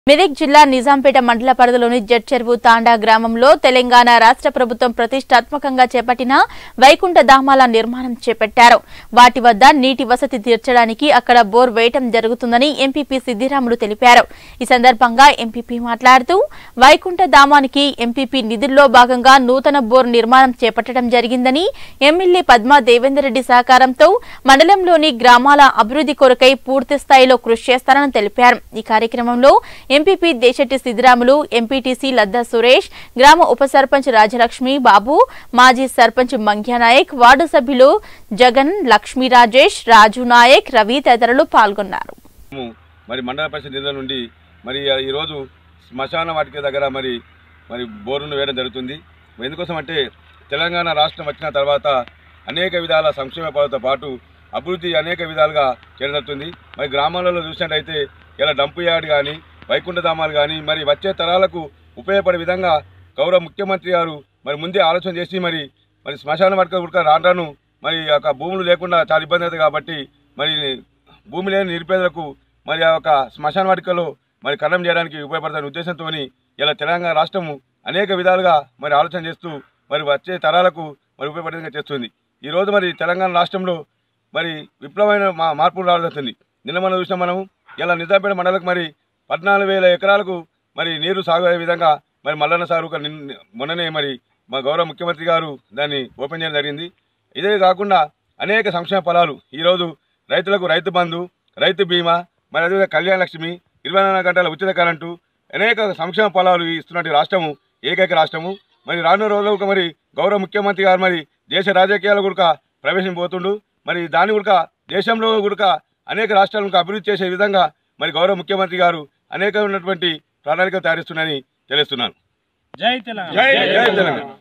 మెదక్ జిల్లా నిజాంపేట మండల పరిధిలోని జడ్చెరువు తాండా గ్రామంలో తెలంగాణ రాష్ట్ర ప్రభుత్వం ప్రతిష్టాత్మకంగా చేపట్టిన వైకుంఠ ధామాల నిర్మాణం చేపట్టారు వాటి వద్ద నీటి వసతి తీర్చడానికి అక్కడ బోర్ వేయటం జరుగుతుందని ఎంపీపీ సిద్దిరాములు తెలిపారు ఈ సందర్భంగా ఎంపీపీ మాట్లాడుతూ వైకుంఠ ధామానికి ఎంపీపీ నిధుల్లో భాగంగా నూతన బోర్ నిర్మాణం చేపట్టడం జరిగిందని ఎమ్మెల్యే పద్మా దేవేందర్ రెడ్డి సహకారంతో మండలంలోని గ్రామాల అభివృద్ధి కొరకై పూర్తి స్థాయిలో కృషి చేస్తారని తెలిపారు ఈ కార్యక్రమంలో ఎంపీపీ దేశెట్టి సిద్దిరాములు ఎంపీటీసీ లద్దా సురేష్ గ్రామ ఉప సర్పంచ్ రాజలక్ష్మి బాబు మాజీ సర్పంచ్ మంగ్యానాయక్ వార్డు సభ్యులు జగన్ లక్ష్మీ రాజేష్ రాజు నాయక్ రవి తదితరులు పాల్గొన్నారు మేము మరి మండల పరిషత్ నిధుల నుండి మరి ఈరోజు శ్మశాన వాటిక దగ్గర మరి మరి బోరును వేయడం జరుగుతుంది ఎందుకోసం అంటే తెలంగాణ రాష్ట్రం వచ్చిన తర్వాత అనేక విధాల సంక్షేమ పథకాలతో పాటు అభివృద్ధి అనేక విధాలుగా చేయడం జరుగుతుంది మరి గ్రామాలలో చూసినట్టయితే ఇలా డంపు యార్డ్ కానీ వైకుంఠధామాలు కానీ మరి వచ్చే తరాలకు ఉపయోగపడే విధంగా గౌరవ ముఖ్యమంత్రి గారు మరి ముందే ఆలోచన చేసి మరి మరి శ్మశాన వాటిక కూడా రాను మరి ఆ యొక్క భూములు లేకుండా చాలా ఇబ్బంది అవుతుంది కాబట్టి మరి భూమి లేని నిరుపేదలకు మరి ఆ యొక్క శ్మశాన వాటికలో మరి కన్నం చేయడానికి ఉపయోగపడుతున్న ఉద్దేశంతో ఇలా తెలంగాణ రాష్ట్రము అనేక విధాలుగా మరి ఆలోచన చేస్తూ మరి వచ్చే తరాలకు మరి ఉపయోగపడే విధంగా చేస్తుంది ఈరోజు మరి తెలంగాణ రాష్ట్రంలో మరి విప్లవమైన మా మార్పులు రాబోతుంది నిన్న మనం చూసినాం మనం ఇలా నిజాంపేట మండలకు మరి పద్నాలుగు వేల ఎకరాలకు మరి నీరు సాగు అయ్యే విధంగా మరి మల్లన్న సారు ఒక నిన్న- మొన్ననే మరి మా గౌరవ ముఖ్యమంత్రి గారు దాన్ని ఓపెన్ చేయడం జరిగింది ఇదే కాకుండా అనేక సంక్షేమ ఫలాలు ఈరోజు రైతులకు రైతు బంధు రైతు బీమా మరి అదేవిధంగా కళ్యాణ లక్ష్మి ఇరవై నాలుగు గంటల ఉచిత కరెంటు అనేక సంక్షేమ ఫలాలు ఇస్తున్నటువంటి రాష్ట్రము ఏకైక రాష్ట్రము మరి రానున్న రోజులకు మరి గౌరవ ముఖ్యమంత్రి గారు మరి దేశ రాజకీయాలు కూడా ప్రవేశం పోతుండు మరి దాన్ని కూడా దేశంలో కూడా అనేక రాష్ట్రాలకు అభివృద్ధి చేసే విధంగా మరి గౌరవ ముఖ్యమంత్రి గారు అనేకమైనటువంటి ప్రణాళిక తయారిస్తున్నారని తెలుస్తున్నాను జై తెలంగాణ జై జై తెలంగాణ